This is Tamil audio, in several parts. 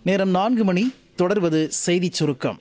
நேரம் நான்கு மணி தொடர்வது செய்திச் சுருக்கம்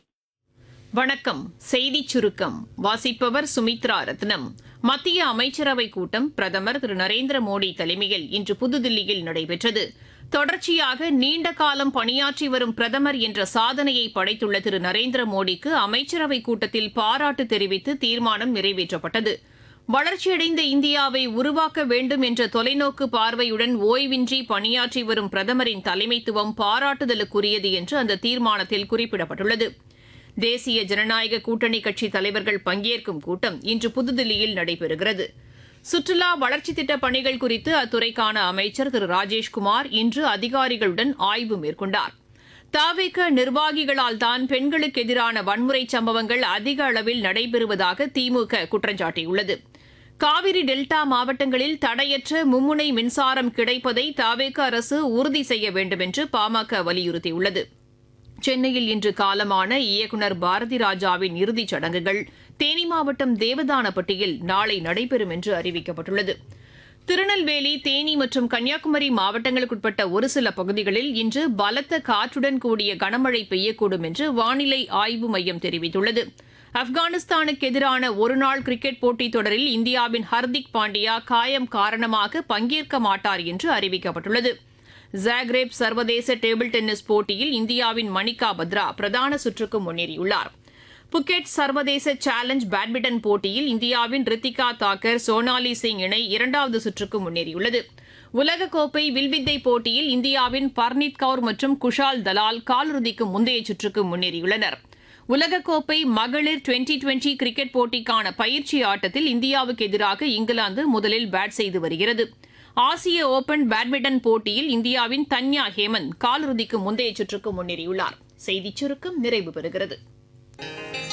வணக்கம் செய்திச் சுருக்கம் வாசிப்பவர் சுமித்ரா ரத்னம் மத்திய அமைச்சரவை கூட்டம் பிரதமர் திரு நரேந்திர மோடி தலைமையில் இன்று புதுதில்லியில் நடைபெற்றது தொடர்ச்சியாக நீண்ட காலம் பணியாற்றி வரும் பிரதமர் என்ற சாதனையை படைத்துள்ள திரு நரேந்திர மோடிக்கு அமைச்சரவை கூட்டத்தில் பாராட்டு தெரிவித்து தீர்மானம் நிறைவேற்றப்பட்டது வளர்ச்சியடைந்த இந்தியாவை உருவாக்க வேண்டும் என்ற தொலைநோக்கு பார்வையுடன் ஓய்வின்றி பணியாற்றி வரும் பிரதமரின் தலைமைத்துவம் பாராட்டுதலுக்குரியது என்று அந்த தீர்மானத்தில் குறிப்பிடப்பட்டுள்ளது தேசிய ஜனநாயக கூட்டணி கட்சி தலைவர்கள் பங்கேற்கும் கூட்டம் இன்று புதுதில்லியில் நடைபெறுகிறது சுற்றுலா வளர்ச்சி திட்ட பணிகள் குறித்து அத்துறைக்கான அமைச்சர் திரு ராஜேஷ்குமார் இன்று அதிகாரிகளுடன் ஆய்வு மேற்கொண்டார் தாவேக நிர்வாகிகளால் தான் பெண்களுக்கு எதிரான வன்முறை சம்பவங்கள் அதிக அளவில் நடைபெறுவதாக திமுக குற்றம் சாட்டியுள்ளது காவிரி டெல்டா மாவட்டங்களில் தடையற்ற மும்முனை மின்சாரம் கிடைப்பதை தாவேக அரசு உறுதி செய்ய வேண்டும் என்று பாமக வலியுறுத்தியுள்ளது சென்னையில் இன்று காலமான இயக்குநர் பாரதி ராஜாவின் இறுதிச் சடங்குகள் தேனி மாவட்டம் தேவதானப்பட்டியில் நாளை நடைபெறும் என்று அறிவிக்கப்பட்டுள்ளது திருநெல்வேலி தேனி மற்றும் கன்னியாகுமரி மாவட்டங்களுக்குட்பட்ட ஒரு சில பகுதிகளில் இன்று பலத்த காற்றுடன் கூடிய கனமழை பெய்யக்கூடும் என்று வானிலை ஆய்வு மையம் தெரிவித்துள்ளது ஆப்கானிஸ்தானுக்கு எதிரான ஒருநாள் கிரிக்கெட் போட்டித் தொடரில் இந்தியாவின் ஹர்திக் பாண்டியா காயம் காரணமாக பங்கேற்க மாட்டார் என்று அறிவிக்கப்பட்டுள்ளது ஜாக்ரேப் சர்வதேச டேபிள் டென்னிஸ் போட்டியில் இந்தியாவின் மணிகா பத்ரா பிரதான சுற்றுக்கு முன்னேறியுள்ளார் புக்கெட் சர்வதேச சேலஞ்ச் பேட்மிண்டன் போட்டியில் இந்தியாவின் ரித்திகா தாக்கர் சோனாலி சிங் இணை இரண்டாவது சுற்றுக்கு முன்னேறியுள்ளது உலகக்கோப்பை வில்வித்தை போட்டியில் இந்தியாவின் பர்னீத் கவுர் மற்றும் குஷால் தலால் காலிறுதிக்கு முந்தைய சுற்றுக்கு முன்னேறியுள்ளனர் உலகக்கோப்பை மகளிர் டுவெண்டி டுவெண்டி கிரிக்கெட் போட்டிக்கான பயிற்சி ஆட்டத்தில் இந்தியாவுக்கு எதிராக இங்கிலாந்து முதலில் பேட் செய்து வருகிறது ஆசிய ஓபன் பேட்மிண்டன் போட்டியில் இந்தியாவின் தன்யா ஹேமந்த் காலிறுதிக்கு முந்தைய சுற்றுக்கு முன்னேறியுள்ளார் செய்திச் சுருக்கம் நிறைவு பெறுகிறது